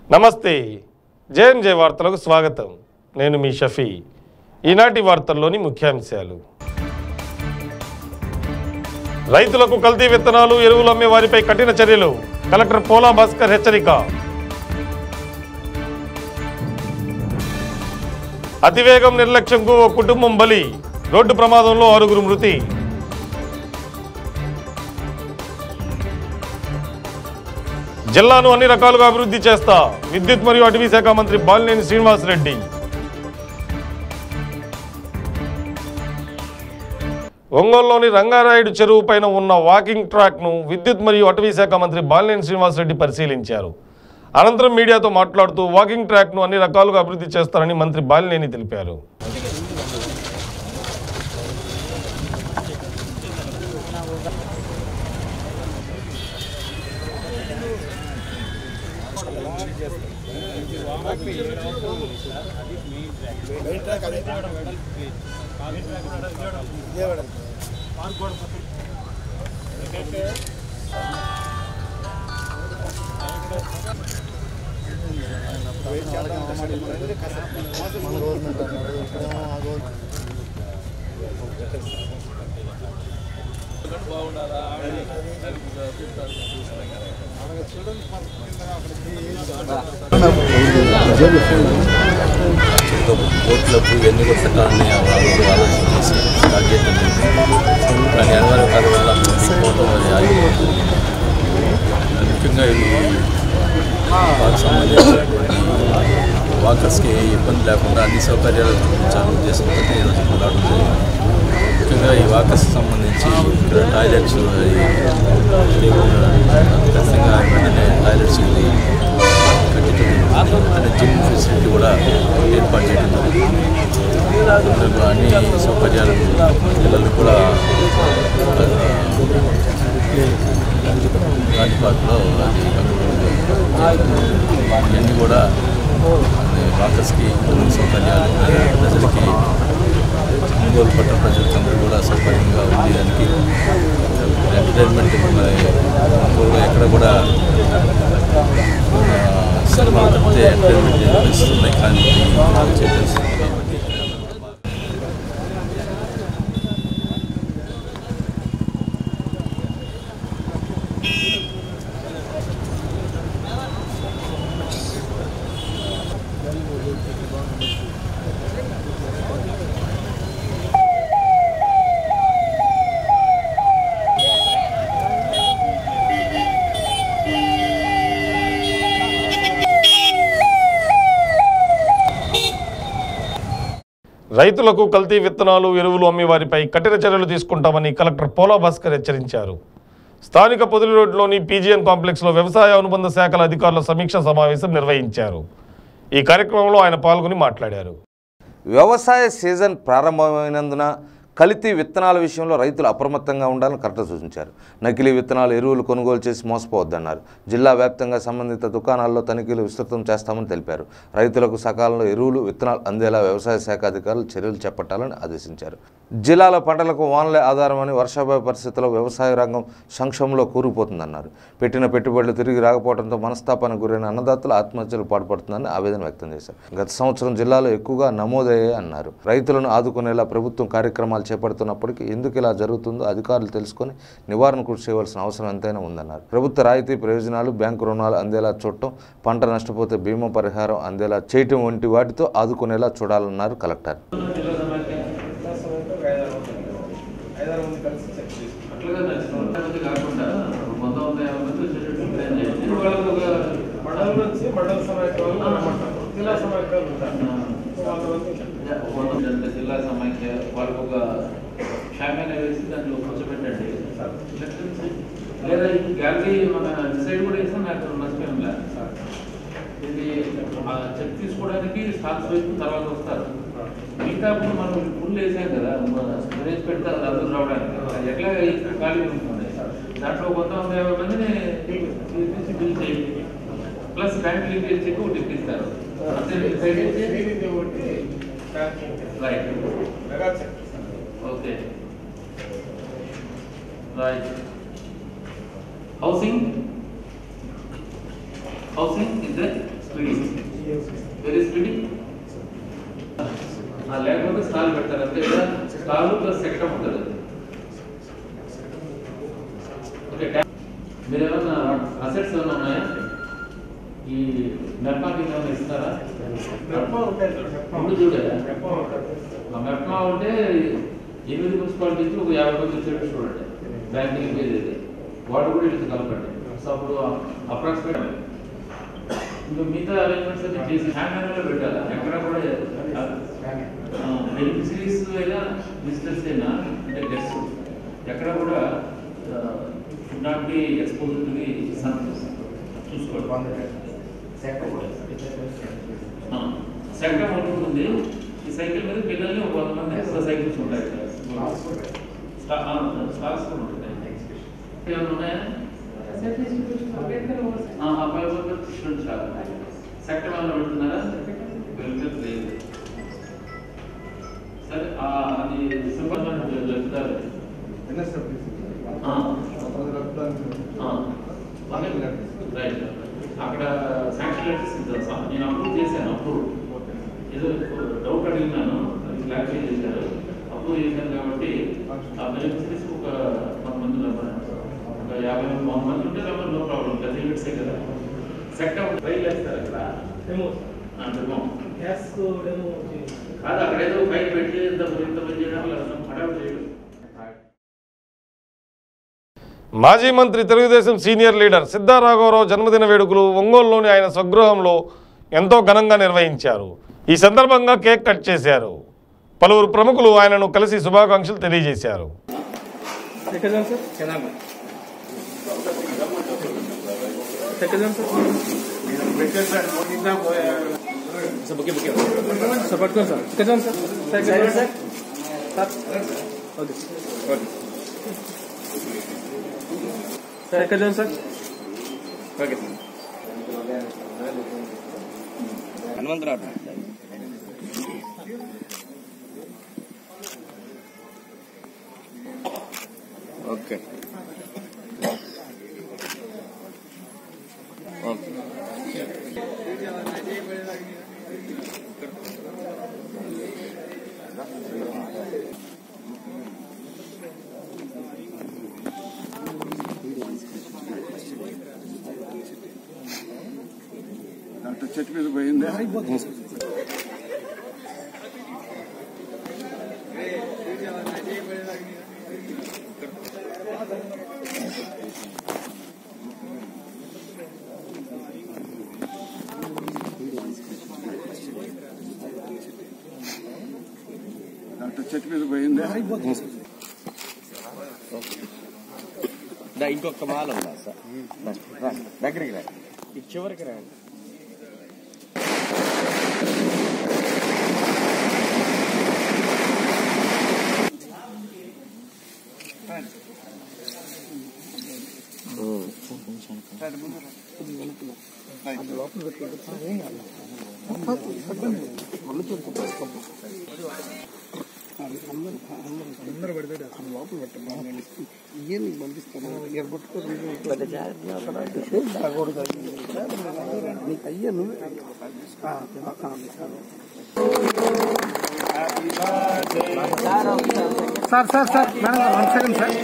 నమస్తే జేఎం జే వార్తలకు స్వాగతం నేను మీ షఫీ ఈనాటి వార్తల్లోని ముఖ్యాంశాలు రైతులకు కల్తీ విత్తనాలు ఎరువులు అమ్మే వారిపై కఠిన చర్యలు కలెక్టర్ పోలా భాస్కర్ హెచ్చరిక అతివేగం నిర్లక్ష్యంకు ఓ కుటుంబం బలి రోడ్డు ప్రమాదంలో ఆరుగురు మృతి జిల్లాను అన్ని రకాలుగా అభివృద్ధి చేస్తా విద్యుత్ మరియు అటవీ శాఖ మంత్రి బాలినేని శ్రీనివాసరెడ్డి ఒంగోలులోని రంగారాయుడు చెరువు పైన ఉన్న వాకింగ్ ట్రాక్ను విద్యుత్ మరియు అటవీ శాఖ మంత్రి బాలినేని శ్రీనివాసరెడ్డి పరిశీలించారు అనంతరం మీడియాతో మాట్లాడుతూ వాకింగ్ ట్రాక్ను అన్ని రకాలుగా అభివృద్ధి చేస్తారని మంత్రి బాలినేని తెలిపారు ఓట్లకు ఎన్ని కూడా పెట్టాలని వాళ్ళు ఆలోచన చేసి స్టార్ట్ చేయడం జరిగింది కానీ అనివార్య కారణం వల్ల పోవడం అది ఆగిపోయింది ముఖ్యంగా ఇవి వాకు సంబంధించినటువంటి వాకర్స్కి ఏ ఇబ్బంది లేకుండా అన్ని సౌకర్యాలు కల్పించాలని ఉద్దేశంతో ఈరోజు రావడం జరిగింది ముఖ్యంగా ఈ వాకర్స్కి సంబంధించి ఇక్కడ టాయిలెట్స్ అది లేకుండా ఖచ్చితంగా వెంటనే టాయిలెట్స్ ఇది అంటే జిమ్ ఫెసిలిటీ కూడా ఏర్పాటు చేయడం జరిగింది అందులో అన్ని సౌకర్యాలు పిల్లలు కూడా గాంధీ పార్క్లో అది ఇవన్నీ కూడా వాకర్స్కి అన్ని సౌకర్యాలు ప్రజలకి ఒంగోలు పట్టణ ప్రజలకు అందరూ కూడా సౌకర్యంగా ఉండేదానికి ఎంటర్టైన్మెంట్ ఒంగోలులో ఎక్కడ కూడా సినిమాలు తప్పితే ఎంటర్టైన్మెంట్ పరిస్థితులు ఉన్నాయి కానీ వచ్చే పరిస్థితి కాబట్టి రైతులకు కల్తీ విత్తనాలు ఎరువులు అమ్మే వారిపై కఠిన చర్యలు తీసుకుంటామని కలెక్టర్ పోలా భాస్కర్ హెచ్చరించారు స్థానిక పొదిలి రోడ్లోని పీజీఎన్ కాంప్లెక్స్లో వ్యవసాయ అనుబంధ శాఖల అధికారుల సమీక్ష సమావేశం నిర్వహించారు ఈ కార్యక్రమంలో ఆయన పాల్గొని మాట్లాడారు వ్యవసాయ సీజన్ ప్రారంభమైనందున కల్తీ విత్తనాల విషయంలో రైతులు అప్రమత్తంగా ఉండాలని కలెక్టర్ సూచించారు నకిలీ విత్తనాలు ఎరువులు కొనుగోలు చేసి మోసపోవద్దన్నారు జిల్లా వ్యాప్తంగా సంబంధిత దుకాణాల్లో తనిఖీలు విస్తృతం చేస్తామని తెలిపారు రైతులకు సకాలంలో ఎరువులు విత్తనాలు అందేలా వ్యవసాయ శాఖ అధికారులు చర్యలు చేపట్టాలని ఆదేశించారు జిల్లాలో పంటలకు వానలే ఆధారమని వర్షాభావ పరిస్థితుల్లో వ్యవసాయ రంగం సంక్షోభంలో కూరుకుపోతుందన్నారు పెట్టిన పెట్టుబడులు తిరిగి రాకపోవడంతో మనస్తాపానికి గురైన అన్నదాతలు ఆత్మహత్యలు పాటుపడుతుందని ఆవేదన వ్యక్తం చేశారు గత సంవత్సరం జిల్లాలో ఎక్కువగా నమోదయ్యాయి అన్నారు రైతులను ఆదుకునేలా ప్రభుత్వం కార్యక్రమాలు చేపడుతున్నప్పటికీ ఎందుకు ఇలా జరుగుతుందో అధికారులు తెలుసుకొని నివారణ కృషి చేయవలసిన అవసరం ఎంతైనా ఉందన్నారు ప్రభుత్వ రాయితీ ప్రయోజనాలు బ్యాంకు రుణాలు అందేలా చూడటం పంట నష్టపోతే బీమా పరిహారం అందేలా చేయటం వంటి వాటితో ఆదుకునేలా చూడాలన్నారు కలెక్టర్ అట్లుగా నచ్చిన మంది కాకుండా మొత్తం వంద యాభై మంది వచ్చేటట్టు ప్లాన్ చేయండి ఇప్పుడు వాళ్ళకి ఒక మండలం నుంచి మండల సమాఖ్యలు రమ్మంటారు జిల్లా సమాఖ్యలు ఉంటారు కొంతమంది వంద అంటే జిల్లా సమాఖ్య వాళ్ళకు ఒక షామీన వేసి దాంట్లో కూర్చోబెట్టండి లేదా ఈ గ్యాలరీ మన సైడ్ కూడా వేస్తే నాకు నష్టం లేదు ఇది ఆ చెక్ తీసుకోవడానికి స్టాక్స్ వైపు తర్వాత వస్తారు మిగతా అప్పుడు మనం ఫుల్ వేసాం కదా రేజ్ పెడతారు అది అందరూ రావడానికి అది ఎట్లా ఖాళీ ఉంటుంది దాంట్లో కొంత వంద యాభై మందిని తీసి బిల్ చేయండి ప్లస్ బ్యాంక్ లీకేజ్ చెక్ ఒకటి ఇప్పిస్తారు అంతే సైడ్ దీనిది ఒకటి banking right mega check okay right housing housing is that speeding very speeding లేకపోతే స్టాల్ పెడతారు అంతే కదా స్టాల్ ప్లస్ సెక్టర్ ఉంటుంది ఓకే ట్యా- మీరు ఏమన్నా అసెట్స్ ఏమైనా ఉన్నాయా ఈ మెప్మాకి ఏమైనా ఇస్తారా మెప్ప ఉంటాయి సార్ మెప్ప ముందు చూడలేదా మెప్ప ఉంటుంది ఆ మెప్మా ఉంటే ఎనిమిది మున్సిపాలిటీస్ ఒక యాభై మంది వచ్చేటట్టు చూడండి బ్యాంకింగ్ పేజ్ ఇది వాటర్ కూడా ఇటు కలపండి సో అప్పుడు అప్రాక్సిమేట్ ఇంకా మిగతా అరేంజ్మెంట్స్ అన్ని చేసి హ్యాండ్ పెట్టాలి ఎక్కడ కూడా బెనిఫిషరీస్ అయినా విజిటర్స్ అయినా అంటే గెస్ట్ ఎక్కడ కూడా should not be expose to the sun చూసుకోండి సెకండ్ ఉంటుంది ఈ సైకిల్ మీద పిల్లల్ని ఒక వంద మంది ఎక్స్ట్రా సైకిల్స్ ఉంటాయి స్టా- ఆ, స్టాక్స్ కూడా ఉంటాయి ఏమైనా ఉన్నాయా ఆ, అబ్బాయి వాళ్ళు స్టూడెంట్ చాలా సెక్టర్ వాళ్ళు పెడుతున్నారా వెల్కమ్ లేదు సరే ఆ, అది సింబల్ చెప్తారు ఆ. ఆ. రైట్ అక్కడ శాంక్షన్ లెటర్స్ ఇద్దాం సార్ నేను అప్రూవ్ చేశాను అప్రూవ్ ఏదో డౌట్ అడిగినాను అది క్లారిఫై చేశారు అప్రూవ్ చేశాను కాబట్టి ఆ బెనిఫిషరీస్ ఒక కొంతమంది రమ్మని ఒక యాభై మంది వంద మంది ఉంటే రమ్మని నో ప్రాబ్లం పెద్ద లిమిట్సే కదా సెక్టర్ ట్రైల్ వేస్తారు అక్కడ డెమో ఆ, డెమో. గ్యాస్ డెమో కాదు అక్కడ ఏదో ఫైల్ పెట్టి ఇంత ఇంత పని చేయడం అలా హడావుడి చేయడం మాజీ మంత్రి తెలుగుదేశం సీనియర్ లీడర్ సిద్ధారాఘవరావు జన్మదిన వేడుకలు ఒంగోలులోని ఆయన స్వగృహంలో ఎంతో ఘనంగా నిర్వహించారు ఈ సందర్భంగా కేక్ కట్ చేశారు పలువురు ప్రముఖులు ఆయనను కలిసి శుభాకాంక్షలు తెలియజేశారు ఎక్కడ సార్ కెనాల్ ఎక్కడ sir sir bouquet bouquet sir పట్టుకోండి సార్ ఎక్కడ sir sir sir okay okay sir ఎక్కడ sir okay Hanumantharao okay okay doctor చెట్టు మీద పోయిందా డాక్టర్ చెట్టు మీద పోయిందా దా ఇంకొక మాల ఉందా సార్ రా, దగ్గరికి రా ఈ చివరికి రా sir sir sir madam one second sir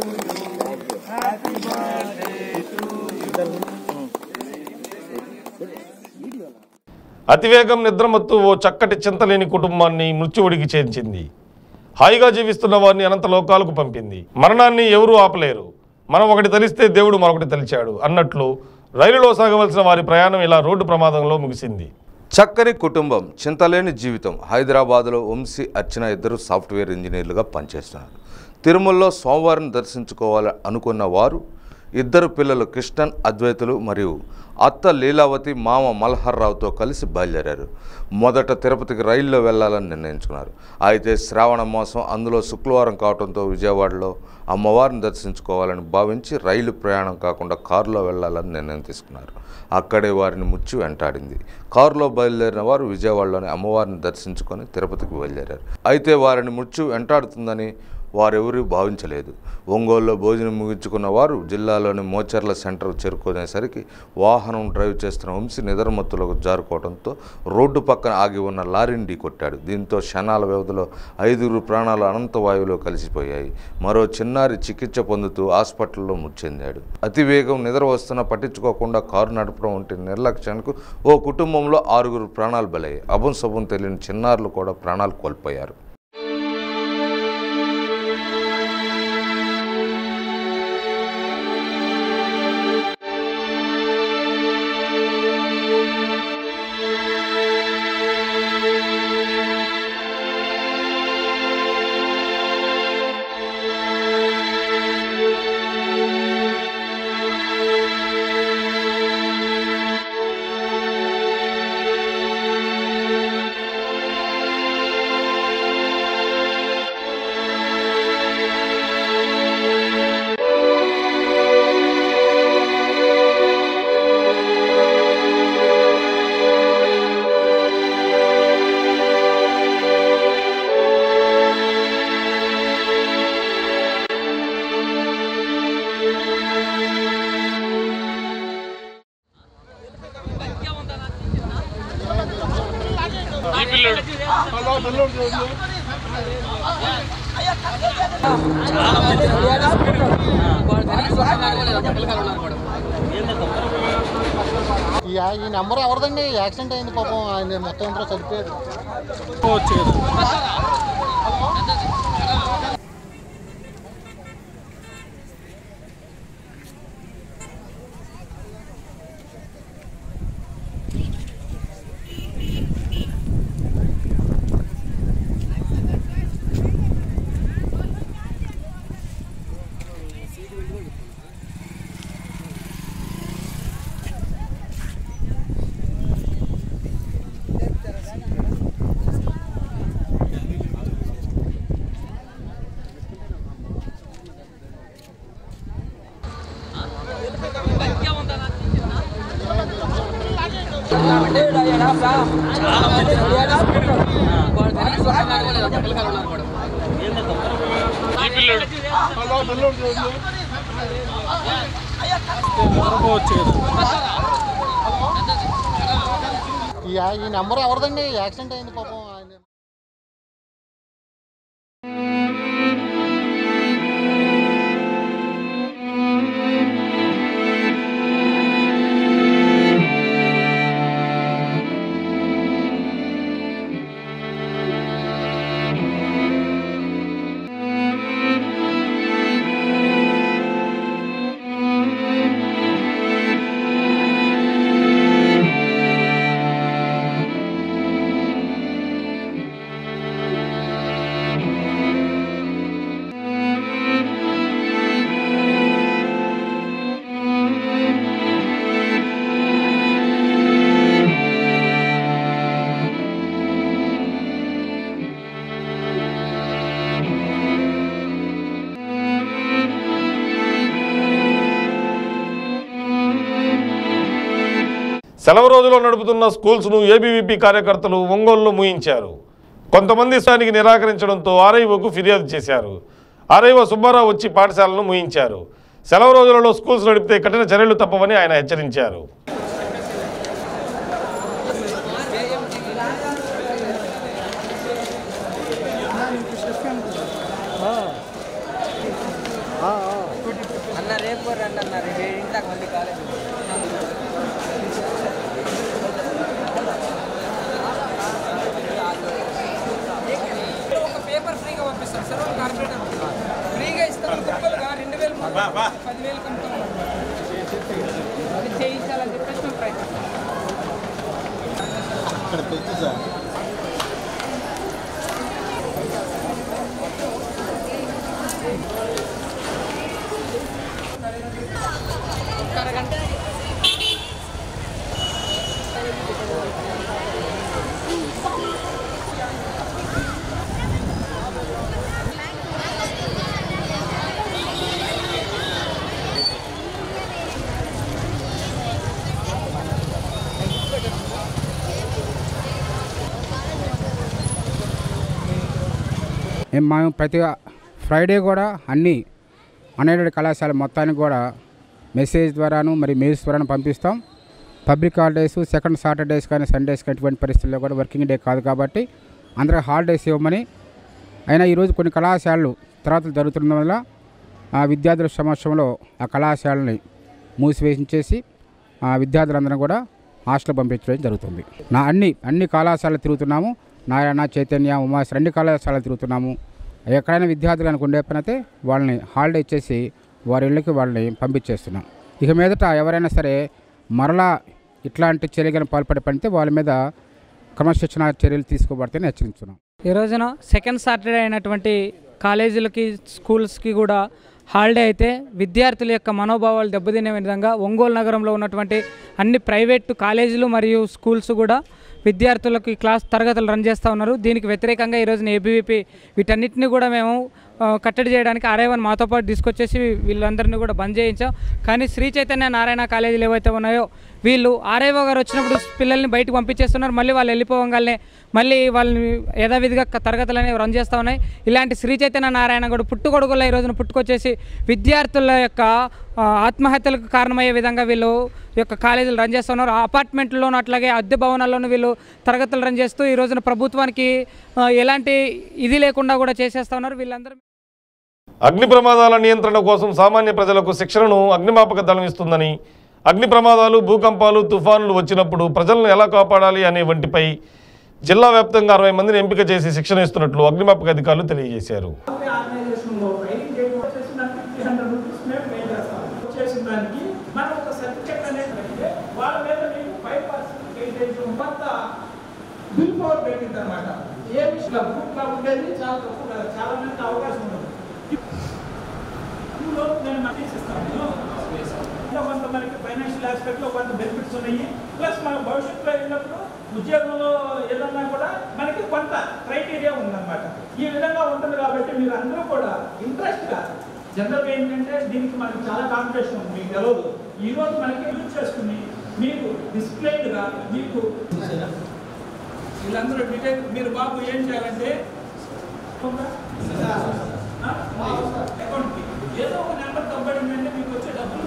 అతివేగం నిద్రమత్తు ఓ చక్కటి చింతలేని కుటుంబాన్ని మృత్యువుడికి చేర్చింది హాయిగా జీవిస్తున్న వారిని అనంత లోకాలకు పంపింది మరణాన్ని ఎవరూ ఆపలేరు మనం ఒకటి తలిస్తే దేవుడు మరొకటి తలిచాడు అన్నట్లు రైలులో సాగవలసిన వారి ప్రయాణం ఇలా రోడ్డు ప్రమాదంలో ముగిసింది చక్కని కుటుంబం చింతలేని జీవితం హైదరాబాద్లో వంశీ అర్చన ఇద్దరు సాఫ్ట్వేర్ ఇంజనీర్లుగా పనిచేస్తున్నారు తిరుమలలో సోమవారం దర్శించుకోవాలి అనుకున్న వారు ఇద్దరు పిల్లలు కృష్ణన్ అద్వైతులు మరియు అత్త లీలావతి మామ మల్హర్రావుతో కలిసి బయలుదేరారు మొదట తిరుపతికి రైల్లో వెళ్లాలని నిర్ణయించుకున్నారు అయితే శ్రావణ మాసం అందులో శుక్రవారం కావడంతో విజయవాడలో అమ్మవారిని దర్శించుకోవాలని భావించి రైలు ప్రయాణం కాకుండా కారులో వెళ్లాలని నిర్ణయం తీసుకున్నారు అక్కడే వారిని ముచ్చి వెంటాడింది కారులో బయలుదేరిన వారు విజయవాడలోని అమ్మవారిని దర్శించుకొని తిరుపతికి బయలుదేరారు అయితే వారిని ముచ్చు వెంటాడుతుందని వారెవరూ భావించలేదు ఒంగోలులో భోజనం ముగించుకున్న వారు జిల్లాలోని మోచర్ల సెంటర్ చేరుకునేసరికి వాహనం డ్రైవ్ చేస్తున్న వంశీ నిద్రమత్తులకు జారుకోవడంతో రోడ్డు పక్కన ఆగి ఉన్న లారీని ఢీకొట్టాడు దీంతో క్షణాల వ్యవధిలో ఐదుగురు ప్రాణాలు అనంత వాయువులో కలిసిపోయాయి మరో చిన్నారి చికిత్స పొందుతూ హాస్పిటల్లో మృతి చెందాడు అతివేగం నిద్ర వస్తున్నా పట్టించుకోకుండా కారు నడపడం వంటి నిర్లక్ష్యానికి ఓ కుటుంబంలో ఆరుగురు ప్రాణాలు బలయ్యాయి అభం శుభం తెలియని చిన్నారులు కూడా ప్రాణాలు కోల్పోయారు ఈ ఈ నెంబర్ ఎవరిదండి యాక్సిడెంట్ అయింది పాపం ఆయన మొత్తం ఇంట్లో చనిపోయారు ఈ ఈ నెంబర్ ఎవరిదండి యాక్సిడెంట్ అయింది పాపం ఆయన సెలవు రోజులో నడుపుతున్న స్కూల్స్ను ఏబీవీపీ కార్యకర్తలు ఒంగోలులో ముయించారు కొంతమంది స్థానికి నిరాకరించడంతో ఆర్ఐఓకు ఫిర్యాదు చేశారు ఆర్ఐఓ సుబ్బారావు వచ్చి పాఠశాలను ముయించారు సెలవు రోజులలో స్కూల్స్ నడిపితే కఠిన చర్యలు తప్పవని ఆయన హెచ్చరించారు అన్న రేపు రండి అన్న రేపు ఇంటికి మళ్ళీ కాలేజ్ ఒక పేపర్ ఫ్రీగా పంపిస్తారు సార్ ఒక కార్పొరేటర్ ఫ్రీగా ఇస్తాం గొప్పలుగా రెండు వేలు పదివేలు కమ్ముతాం అది చేయించాలని చెప్పేసి మేము ప్రయత్నిస్తాం ఒక అరగంట మేము ప్రతి ఫ్రైడే కూడా అన్ని అన్ఎయిడెడ్ కళాశాల మొత్తానికి కూడా మెసేజ్ ద్వారాను మరి మెయిల్స్ ద్వారాను పంపిస్తాం పబ్లిక్ హాలిడేస్ సెకండ్ సాటర్డేస్ కానీ సండేస్ కానీ ఇటువంటి పరిస్థితుల్లో కూడా వర్కింగ్ డే కాదు కాబట్టి అందరికి హాలిడేస్ ఇవ్వమని అయినా ఈరోజు కొన్ని కళాశాలలు తర్వాత జరుగుతున్న వల్ల ఆ విద్యార్థుల సమక్షంలో ఆ కళాశాలని మూసివేసించేసి ఆ విద్యార్థులందరం కూడా హాస్టల్ పంపించడం జరుగుతుంది నా అన్ని అన్ని కళాశాలలు తిరుగుతున్నాము నారాయణ చైతన్య ఉమాస్ అన్ని కళాశాలలు తిరుగుతున్నాము ఎక్కడైనా విద్యార్థులు కనుక ఉండే పని అయితే వాళ్ళని హాలిడే ఇచ్చేసి వారి ఇళ్ళకి వాళ్ళని పంపించేస్తున్నాం ఇక మీదట ఎవరైనా సరే మరలా ఇట్లాంటి చర్యలను పాల్పడే పనితే వాళ్ళ మీద క్రమశిక్షణ చర్యలు తీసుకోబడతాయని హెచ్చరించున్నాం ఈ రోజున సెకండ్ సాటర్డే అయినటువంటి కాలేజీలకి స్కూల్స్కి కూడా హాలిడే అయితే విద్యార్థుల యొక్క మనోభావాలు దెబ్బతినే విధంగా ఒంగోలు నగరంలో ఉన్నటువంటి అన్ని ప్రైవేటు కాలేజీలు మరియు స్కూల్స్ కూడా విద్యార్థులకు క్లాస్ తరగతులు రన్ చేస్తూ ఉన్నారు దీనికి వ్యతిరేకంగా ఈ రోజున ఏబీవీపీ వీటన్నిటిని కూడా మేము ఆ, కట్టడి చేయడానికి ఆర్ఐవన్ మాతో పాటు తీసుకొచ్చేసి వీళ్ళందరినీ కూడా బంద్ చేయించాం కానీ శ్రీ చైతన్య నారాయణ కాలేజీలు ఏవైతే ఉన్నాయో వీళ్ళు ఆర్ఐఓ గారు వచ్చినప్పుడు పిల్లల్ని బయటకు పంపించేస్తున్నారు మళ్ళీ వాళ్ళు వెళ్ళిపోగానే మళ్ళీ వాళ్ళని యథావిధిగా క- తరగతులు అనేవి రన్ చేస్తూ ఉన్నాయి ఇలాంటి శ్రీ చైతన్య నారాయణ కూడా పుట్టుకొడుకుల ఈ రోజున పుట్టుకొచ్చేసి విద్యార్థుల యొక్క ఆ, ఆత్మహత్యలకు కారణమయ్యే విధంగా వీళ్ళు ఈ యొక్క కాలేజీలు రన్ చేస్తున్నారు ఆ అపార్ట్మెంట్లోనూ అట్లాగే అద్దె భవనాల్లోనూ వీళ్ళు తరగతులు రన్ చేస్తూ ఈ రోజున ప్రభుత్వానికి ఆ, ఎలాంటి ఇది లేకుండా కూడా చేసేస్తా ఉన్నారు వీళ్ళందరూ అగ్ని ప్రమాదాల నియంత్రణ కోసం సామాన్య ప్రజలకు శిక్షణను అగ్నిమాపక దళం ఇస్తుందని అగ్ని ప్రమాదాలు భూకంపాలు తుఫానులు వచ్చినప్పుడు ప్రజలను ఎలా కాపాడాలి అనే వంటిపై జిల్లా వ్యాప్తంగా అరవై మందిని ఎంపిక చేసి శిక్షణ ఇస్తున్నట్లు అగ్నిమాపక అధికారులు తెలియజేశారు ఆర్గనైజేషన్లో ట్రైనింగ్ చేయడం వచ్చేసి నాకు త్రీ హండ్రెడ్ రూపీస్ మేము పే చేస్తాం చేసిన దానికి మనం ఒక సర్టిఫికెట్ అనేది పెడితే వాళ్ళ మీద మీకు ఫైవ్ పర్సెంట్ వెయిటేజ్ కొంత బిల్ పవర్ పెట్టింది అనమాట ఏ విషయంలో గ్రూప్గా ఉండేది చాలా తక్కువ కదా చాలా మందికి అవకాశం ఉండదు ఇందులో నేను మనీ ఇస్తాను ఇంకా కొంత మనకి ఫైనాన్షియల్ ఆస్పెక్ట్లో కొంత బెనిఫిట్స్ ఉన్నాయి ప్లస్ మన భవిష్యత్తులో వెళ్ళినప్పుడు ఉద్యోగంలో ఏదన్నా కూడా మనకి కొంత క్రైటీరియా ఉందన్నమాట ఈ విధంగా ఉంటుంది కాబట్టి మీరు అందరూ కూడా ఇంట్రెస్ట్గా జనరల్గా ఏంటంటే దీనికి మనకి చాలా కాంపిటీషన్ ఉంది మీకు తెలియదు ఈ రోజు మనకి యూజ్ చేసుకుని మీకు డిసిప్లైన్డ్గా మీకు వీళ్ళందరూ డీటెయిల్ మీరు బాబు ఏం చేయాలంటే అకౌంట్కి ఏదో ఒక నెంబర్ తప్పడిందంటే మీకు వచ్చే డబ్బులు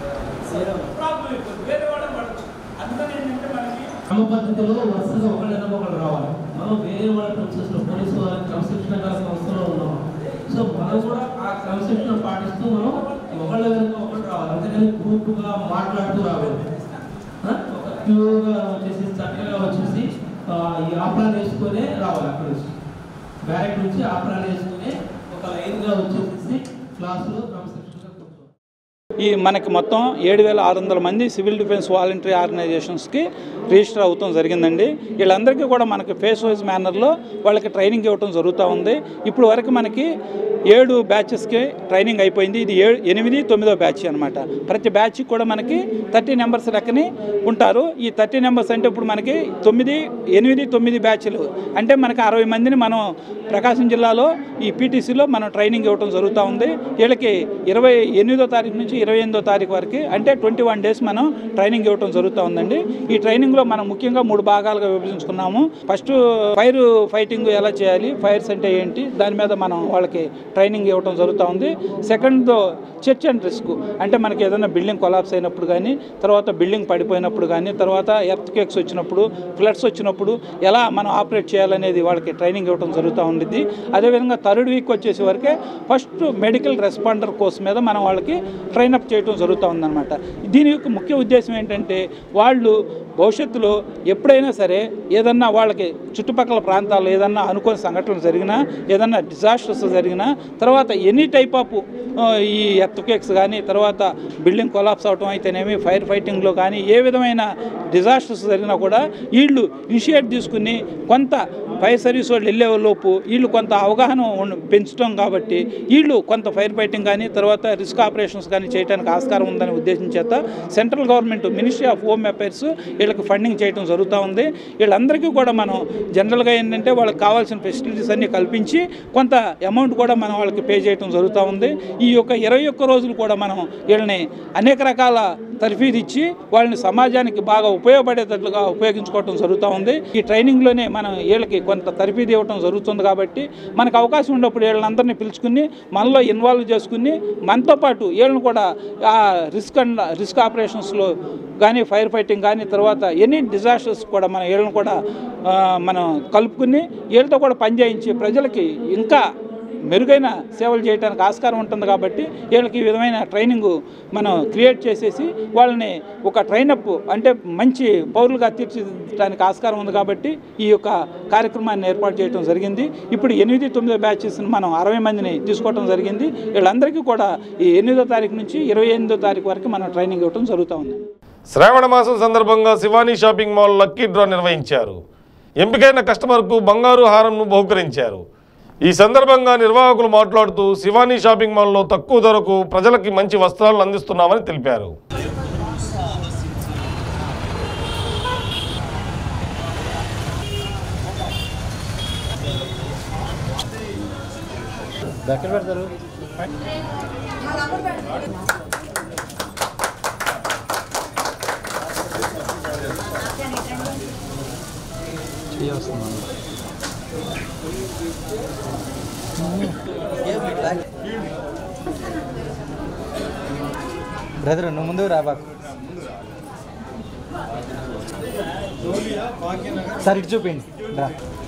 ప్రాబ్లం అయిపోతుంది వేరే వాళ్ళని పడచ్చు అందుకని ఏంటంటే మనకి క్రమ పద్ధతిలో వరుసగా ఒకళ్ళైనా ఒకళ్ళు రావాలి మనం వేరే వాళ్ళ క్రమశిక్షణ పోలీసు వాళ్ళ క్రమశిక్షణ గల సంస్థలో ఉన్నాం సో మనం కూడా ఆ క్రమశిక్షణ పాటిస్తూ మనం ఒకళ్ళ వెనుక ఒకళ్ళు రావాలి అందుకని గ్రూప్గా మాట్లాడుతూ రావాలి ఆ? ఒక క్యూగా వచ్చేసి చక్కగా వచ్చేసి ఆ, ఈ ఆపరాలు వేసుకొనే రావాలి అక్కడ నుంచి బ్యారెక్ నుంచి ఆపరాలు వేసుకుని ఒక లైన్గా వచ్చేసి క్లాసులో క్రమశిక్షణగా కూర్చోవాలి ఈ మనకి మొత్తం ఏడు వేల ఆరు వందల మంది సివిల్ డిఫెన్స్ వాలంటరీ ఆర్గనైజేషన్స్కి రిజిస్టర్ అవుతాం జరిగిందండి వీళ్ళందరికీ కూడా మనకి ఫేస్ వైజ్ మేనర్లో వాళ్ళకి ట్రైనింగ్ ఇవ్వటం జరుగుతూ ఉంది ఇప్పుడు వరకు మనకి ఏడు బ్యాచెస్కి ట్రైనింగ్ అయిపోయింది ఇది ఏడు ఎనిమిది తొమ్మిదో బ్యాచ్ అనమాట ప్రతి బ్యాచ్కి కూడా మనకి థర్టీ నెంబర్స్ లెక్కని ఉంటారు ఈ థర్టీ నెంబర్స్ అంటే ఇప్పుడు మనకి తొమ్మిది ఎనిమిది తొమ్మిది బ్యాచ్లు అంటే మనకి అరవై మందిని మనం ప్రకాశం జిల్లాలో ఈ పీటీసీలో మనం ట్రైనింగ్ ఇవ్వడం జరుగుతూ ఉంది వీళ్ళకి ఇరవై ఎనిమిదో తారీఖు నుంచి ఇరవై ఎనిమిదో తారీఖు వరకు అంటే ట్వంటీ వన్ డేస్ మనం ట్రైనింగ్ ఇవ్వడం జరుగుతూ ఉందండి ఈ ట్రైనింగ్లో మనం ముఖ్యంగా మూడు భాగాలుగా విభజించుకున్నాము ఫస్ట్ ఫైర్ ఫైటింగ్ ఎలా చేయాలి ఫైర్స్ అంటే ఏంటి దాని మీద మనం వాళ్ళకి ట్రైనింగ్ ఇవ్వడం జరుగుతూ ఉంది సెకండ్ చర్చ్ అండ్ రిస్క్ అంటే మనకి ఏదైనా బిల్డింగ్ కొలాప్స్ అయినప్పుడు కానీ తర్వాత బిల్డింగ్ పడిపోయినప్పుడు కానీ తర్వాత ఎర్త్ కేక్స్ వచ్చినప్పుడు ఫ్లడ్స్ వచ్చినప్పుడు ఎలా మనం ఆపరేట్ చేయాలనేది వాళ్ళకి ట్రైనింగ్ ఇవ్వడం జరుగుతూ ఉండిద్ది అదేవిధంగా థర్డ్ వీక్ వచ్చేసి వరకే ఫస్ట్ మెడికల్ రెస్పాండర్ కోర్స్ మీద మనం వాళ్ళకి ట్రైన్ అప్ చేయడం జరుగుతూ ఉందన్నమాట దీని యొక్క ముఖ్య ఉద్దేశం ఏంటంటే వాళ్ళు భవిష్యత్తులో ఎప్పుడైనా సరే ఏదన్నా వాళ్ళకి చుట్టుపక్కల ప్రాంతాల్లో ఏదన్నా అనుకోని సంఘటనలు జరిగినా ఏదన్నా డిజాస్టర్స్ జరిగినా తర్వాత ఎనీ టైప్ ఆఫ్ ఈ ఎర్త్కేక్స్ కానీ తర్వాత బిల్డింగ్ కొలాప్స్ అవటం అయితేనేమి ఫైర్ ఫైటింగ్లో కానీ ఏ విధమైన డిజాస్టర్స్ జరిగినా కూడా వీళ్ళు ఇనిషియేట్ తీసుకుని కొంత ఫైర్ సర్వీస్ వాళ్ళు వెళ్ళే లోపు వీళ్ళు కొంత అవగాహన ఉన్న- పెంచుతాం కాబట్టి వీళ్ళు కొంత ఫైర్ ఫైటింగ్ కానీ తర్వాత రిస్క్ ఆపరేషన్స్ కానీ చేయడానికి చేయడానికి ఆస్కారం ఉందనే ఉద్దేశం చేత central government ministry of home affairs వీళ్ళకి ఫండింగ్ చేయడం జరుగుతూ ఉంది వీళ్ళందరికీ కూడా మనం జనరల్గా ఏంటంటే వాళ్ళకి కావాల్సిన ఫెసిలిటీస్ అన్నీ కల్పించి కొంత అమౌంట్ కూడా మనం వాళ్ళకి పే చేయడం జరుగుతూ ఉంది ఈ యొక్క ఇరవై ఒక్క రోజులు కూడా మనం వీళ్ళని అనేక రకాల తర్ఫీదు ఇచ్చి వాళ్ళని సమాజానికి బాగా ఉపయోగపడేటట్లుగా ఉపయోగించుకోవటం జరుగుతూ ఉంది ఈ ట్రైనింగ్లోనే మనం వీళ్ళకి కొంత తర్ఫీదు ఇవ్వటం జరుగుతుంది కాబట్టి మనకు అవకాశం ఉన్నప్పుడు వీళ్ళందరినీ పిలుచుకుని మనలో ఇన్వాల్వ్ చేసుకుని మనతో పాటు వీళ్ళని కూడా ఆ రిస్క్ అండ్ రిస్క్ ఆపరేషన్స్లో కానీ ఫైర్ ఫైటింగ్ కానీ తర్వాత ఎనీ డిజాస్టర్స్ కూడా మన వీళ్ళని కూడా ఆ, మనం కలుపుకుని వీళ్ళతో కూడా పనిచేయించి ప్రజలకి ఇంకా మెరుగైన సేవలు చేయడానికి ఆస్కారం ఉంటుంది కాబట్టి వీళ్ళకి ఈ విధమైన ట్రైనింగ్ మనం క్రియేట్ చేసేసి వాళ్ళని ఒక ట్రైనప్ అంటే మంచి పౌరులుగా తీర్చిదిద్దడానికి ఆస్కారం ఉంది కాబట్టి ఈ యొక్క కార్యక్రమాన్ని ఏర్పాటు చేయడం జరిగింది ఇప్పుడు ఎనిమిది తొమ్మిది బ్యాచెస్ని మనం అరవై మందిని తీసుకోవడం జరిగింది వీళ్ళందరికీ కూడా ఈ ఎనిమిదో తారీఖు నుంచి ఇరవై ఎనిమిదో తారీఖు వరకు మనం ట్రైనింగ్ ఇవ్వడం జరుగుతూ ఉంది శ్రావణ మాసం సందర్భంగా Shivani shopping mall lucky draw నిర్వహించారు ఎంపికైన కస్టమర్కు బంగారు హారంను బహుకరించారు ఈ సందర్భంగా నిర్వాహకులు మాట్లాడుతూ శివానీ షాపింగ్ మాల్లో తక్కువ ధరకు ప్రజలకి మంచి వస్త్రాలను అందిస్తున్నామని తెలిపారు ఎక్కడ పెడతారు బ్రదర్ నువ్వు ముందు రాబాకు సార్ ఇటు చూపిండి రా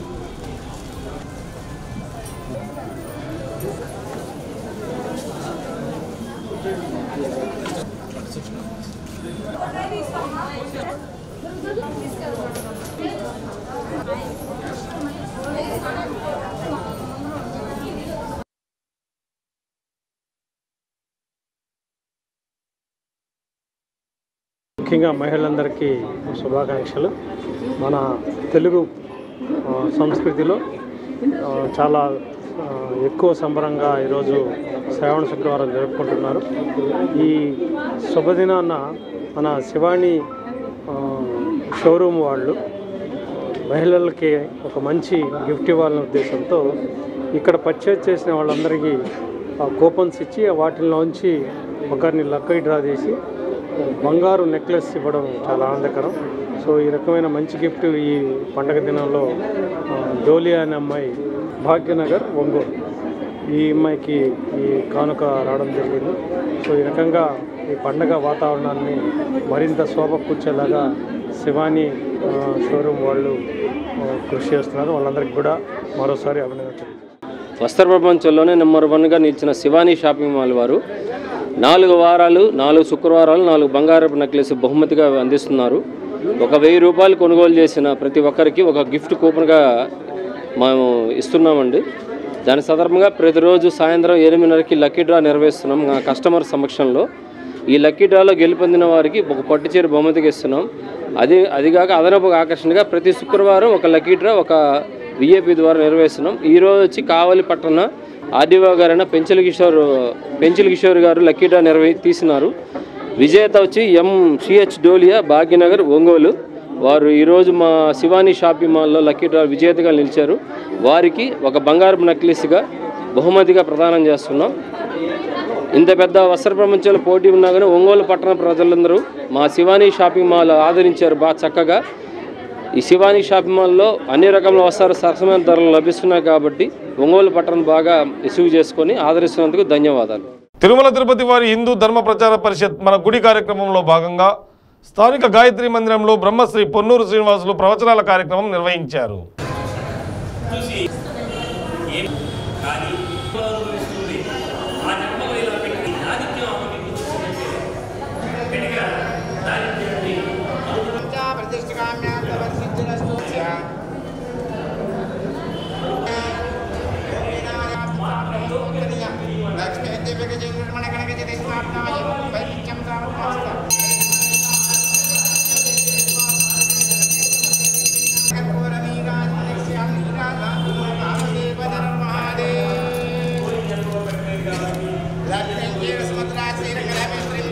ముఖ్యంగా మహిళలందరికీ శుభాకాంక్షలు మన తెలుగు ఆ, సంస్కృతిలో ఆ, చాలా ఆ, ఎక్కువ సంబరంగా ఈరోజు శ్రావణ శుక్రవారం జరుపుకుంటున్నారు ఈ శుభదినాన మన శివాణి ఆ, షోరూమ్ వాళ్ళు మహిళలకి ఒక మంచి గిఫ్ట్ ఇవ్వాలనే ఉద్దేశంతో ఇక్కడ పర్చేజ్ చేసిన వాళ్ళందరికీ ఆ కూపన్స్ ఇచ్చి వాటిలోంచి ఒకరిని లక్కై డ్రా చేసి బంగారు నెక్లెస్ ఇవ్వడం చాలా ఆనందకరం సో ఈ రకమైన మంచి గిఫ్ట్ ఈ పండగ దినంలో ఆ, డోలియా అనే అమ్మాయి భాగ్యనగర్ ఒంగోలు ఈ అమ్మాయికి ఈ కానుక రావడం జరిగింది సో ఈ రకంగా ఈ పండగ వాతావరణాన్ని మరింత శోభ కూర్చేలాగా శివాని ఆ, షోరూమ్ వాళ్ళు ఆ, కృషి చేస్తున్నారు వాళ్ళందరికీ కూడా మరోసారి అభినందనలు వస్త్ర ప్రపంచంలోనే నెంబర్ వన్గా నిలిచిన శివానీ షాపింగ్ మాల్ వారు నాలుగు వారాలు నాలుగు శుక్రవారాలు నాలుగు బంగారపు నెక్లెస్ బహుమతిగా అందిస్తున్నారు ఒక వెయ్యి రూపాయలు కొనుగోలు చేసిన ప్రతి ఒక్కరికి ఒక గిఫ్ట్ కూపన్గా మేము ఇస్తున్నామండి దాని సందర్భంగా ప్రతిరోజు సాయంత్రం ఎనిమిదిన్నరకి లక్కీ డ్రా నిర్వహిస్తున్నాం మా కస్టమర్ సమక్షంలో ఈ లక్కీ డ్రాలో గెలుపొందిన వారికి ఒక పట్టు చీర బహుమతిగా ఇస్తున్నాం అది అదిగాక అదనపు ఆకర్షణగా ప్రతి శుక్రవారం ఒక లక్కీ డ్రా ఒక విఏపీ ద్వారా నిర్వహిస్తున్నాం ఈ రోజు వచ్చి కావలి పట్టణ ఆర్డీఓ గారైన పెంచల కిషోర్ పెంచల కిషోర్ గారు లక్కీ డ్రా నిర్వహి తీసినారు విజేత వచ్చి ఎం సిహెచ్ డోలియా భాగ్యనగర్ ఒంగోలు వారు ఈరోజు మా శివాని షాపింగ్ మాల్లో లక్కీ డ్రా విజేతగా నిలిచారు వారికి ఒక బంగారపు నెక్లెస్గా బహుమతిగా ప్రదానం చేస్తున్నాం ఇంత పెద్ద వస్త్ర ప్రపంచంలో పోటీ ఉన్నా కానీ ఒంగోలు పట్టణ ప్రజలందరూ మా శివాని షాపింగ్ మాల్ ఆదరించారు బాగా చక్కగా ఈ శివాని షాపింగ్ మాల్లో అన్ని రకముల వస్త్రాలు సరసమైన ధరలు లభిస్తున్నాయి కాబట్టి ఒంగోలు పట్టణం బాగా రిసీవ్ చేసుకొని ఆదరిస్తున్నందుకు ధన్యవాదాలు తిరుమల తిరుపతి వారి హిందూ ధర్మ ప్రచార పరిషత్ మన గుడి కార్యక్రమంలో భాగంగా స్థానిక గాయత్రి మందిరంలో బ్రహ్మశ్రీ పొన్నూరు శ్రీనివాసులు ప్రవచనాల కార్యక్రమం నిర్వహించారు లక్ష్మీ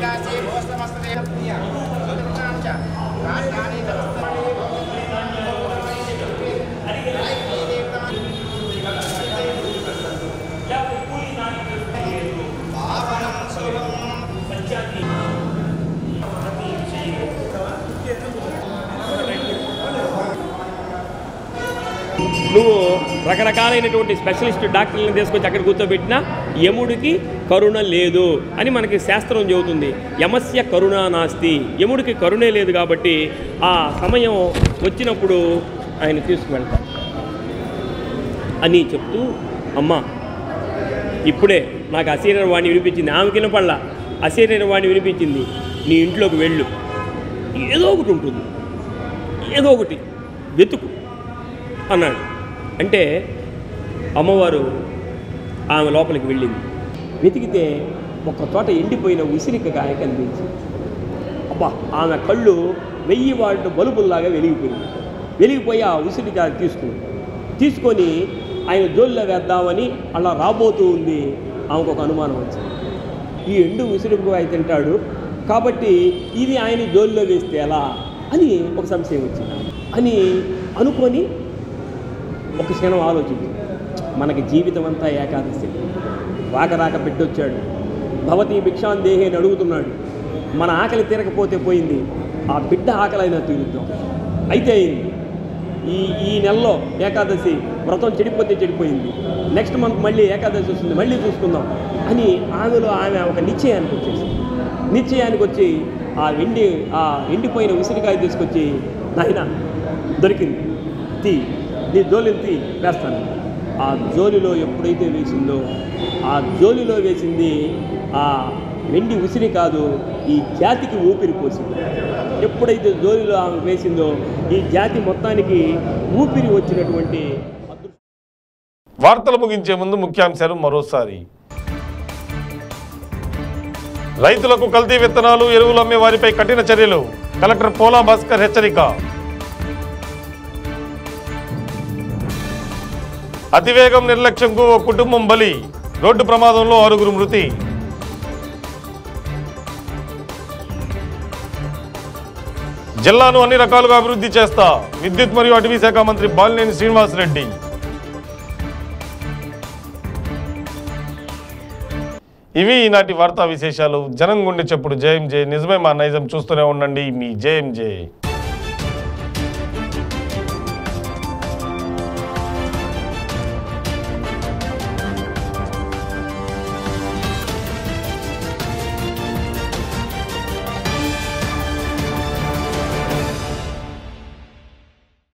నువ్వు రకరకాలైనటువంటి స్పెషలిస్ట్ డాక్టర్లను తీసుకొచ్చి అక్కడ కూర్చోబెట్టినా యముడికి కరుణ లేదు అని మనకి శాస్త్రం చెబుతుంది యమస్య కరుణ నాస్తి యముడికి కరుణే లేదు కాబట్టి ఆ సమయం వచ్చినప్పుడు ఆయన తీసుకువెళ్తారు అని చెప్తూ అమ్మా ఇప్పుడే నాకు అశరీర వాణి వినిపించింది ఆమెకి వినపడలా అశరీర వాణి వినిపించింది నీ ఇంట్లోకి వెళ్ళు ఏదో ఒకటి ఉంటుంది ఏదో ఒకటి వెతుకు అన్నాడు అంటే అమ్మవారు ఆమె లోపలికి వెళ్ళింది వెతికితే ఒక చోట ఎండిపోయిన ఉసిరికకాయ కనిపించింది అబ్బా ఆమె కళ్ళు వెయ్యి వాటి బలుబుల్లాగా వెలిగిపోయింది వెలిగిపోయి ఆ ఉసిరికాయ తీసుకుంది తీసుకొని ఆయన జోలిలో వేద్దామని అలా రాబోతూ ఉంది ఆమెకు ఒక అనుమానం వచ్చింది ఈ ఎండు ఉసిరికాయ తింటాడు కాబట్టి ఇది ఆయన జోలిలో వేస్తే ఎలా అని ఒక సంశయం వచ్చింది అని అనుకొని ఒక క్షణం ఆలోచించి మనకి జీవితం అంతా ఏకాదశి రాక బిడ్డొచ్చాడు భవతి భిక్షాన్ దేహి అని అడుగుతున్నాడు మన ఆకలి తీరకపోతే పోయింది ఆ బిడ్డ ఆకలైనా తీరుద్దాం అయితే అయింది ఈ ఈ నెలలో ఏకాదశి వ్రతం చెడిపోతే చెడిపోయింది నెక్స్ట్ మంత్ మళ్ళీ ఏకాదశి వస్తుంది మళ్ళీ చూసుకుందాం అని ఆమెలో ఆమె ఒక నిశ్చయానికి వచ్చేసింది నిశ్చయానికి వచ్చి ఆ ఎండి ఆ ఎండిపోయిన ఉసిరికాయ తీసుకొచ్చి నాయన దొరికింది తీ నీ జోలిని తీ వేస్తాను ఆ జోలిలో ఎప్పుడైతే వేసిందో ఆ జోలిలో వేసింది ఆ వెండి ఉసిరి కాదు ఈ జాతికి ఊపిరి పోసింది ఎప్పుడైతే జోలిలో ఆమె వేసిందో ఈ జాతి మొత్తానికి ఊపిరి వచ్చినటువంటి వార్తలు ముగించే ముందు ముఖ్యాంశాలు మరోసారి రైతులకు కల్తీ విత్తనాలు ఎరువులు అమ్మే వారిపై కఠిన చర్యలు కలెక్టర్ పోలా భాస్కర్ హెచ్చరిక అతివేగం నిర్లక్ష్యంకు ఓ కుటుంబం బలి రోడ్డు ప్రమాదంలో ఆరుగురు మృతి జిల్లాను అన్ని రకాలుగా అభివృద్ధి చేస్తా విద్యుత్ మరియు అటవీ శాఖ మంత్రి బాలినేని శ్రీనివాసరెడ్డి ఇవి ఈనాటి వార్తా విశేషాలు జనం గుండె చెప్పుడు జేఎం జే నిజమే మా నైజం చూస్తూనే ఉండండి మీ జేఎం జే